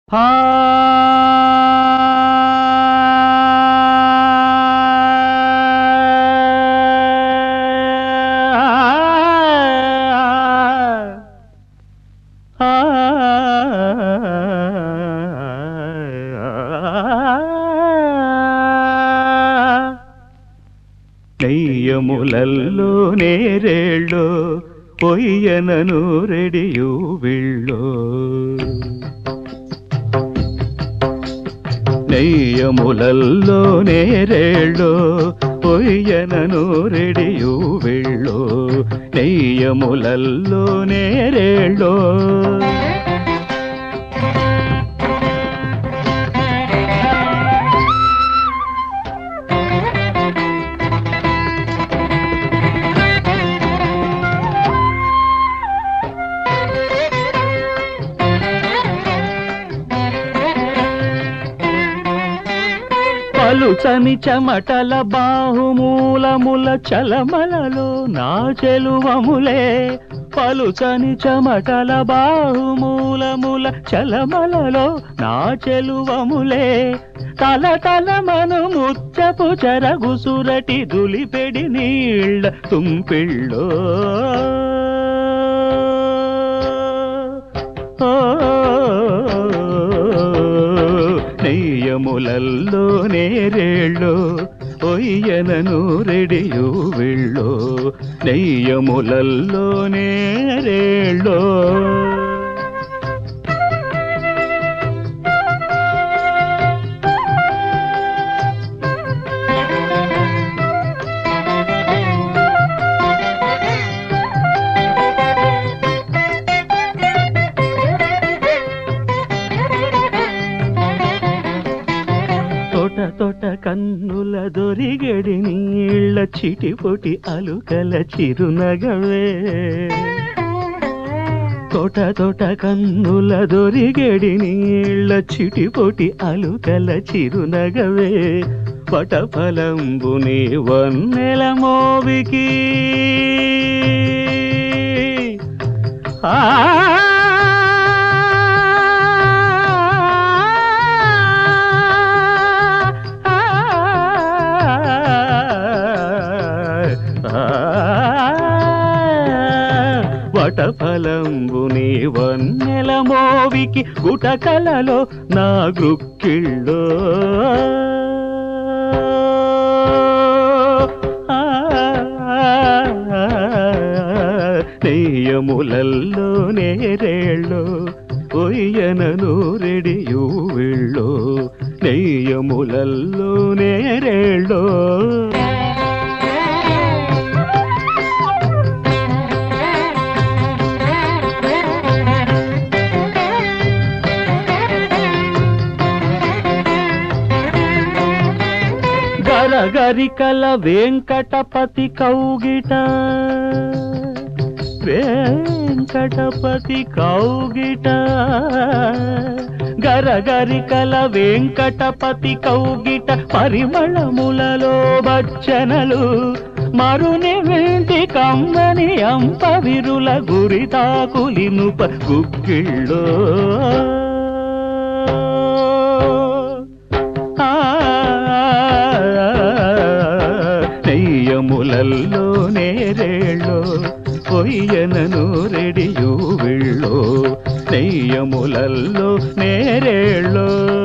నెయ్యములల్లో నేరేళ్ళో పొయ్యనను రెడియు విళ్ళో నెయ్యములల్లో నేరేళ్ళో పొయ్యనను రెడియు విళ్ళో నెయ్యములల్లో నేరేళ్ళో పలుచని చెమటల బాహుమూలముల చలమలలో నా చెలువములే పలుచని చెమటల బాహుమూలముల చలమలలో నా చెలువములే తల తల మను ముచ్చపు చెరగుసురటి దులిపెడి నీళ్ళ తుంపిళ్ళో నెయ్యములల్లో నేరేళ్ళో ఒయ్యనను రెడియు విళ్ళో నెయ్యములల్లో నేరేళ్ళో తోట తోట కన్నుల దొరిగడి నీళ్ళ చిటిపొటి అలుకల చిరునగవే తోట తోట కన్నుల దొరిగడి నీళ్ళ చిటిపొటి అలుకల చిరునగవే పటఫలంబుని వన్నెల మోవికి ఆ వటఫలంబుని వన్నెల మోవికి గుటకలలో నా గృక్కిళ్ళో నెయ్యములల్లో నేరేళ్ళో ఒయ్యనను రెడియు విళ్ళో నెయ్యములల్లో నేరేళ్ళో గరగరికల వెంకటపతి కౌగిట వెంకటపతి కౌగిట గరగరికల వెంకటపతి కౌగిట పరిమళములలో బచ్చనలు మరుని వింటి కమ్మని అంప విరుల గురితాకులినుప గుగ్గిళ్ళో నెయ్యములల్లో నేరేళ్ళో పొయ్యనను రెడియు విళ్ళో నెయ్యములల్లో నేరేళ్ళో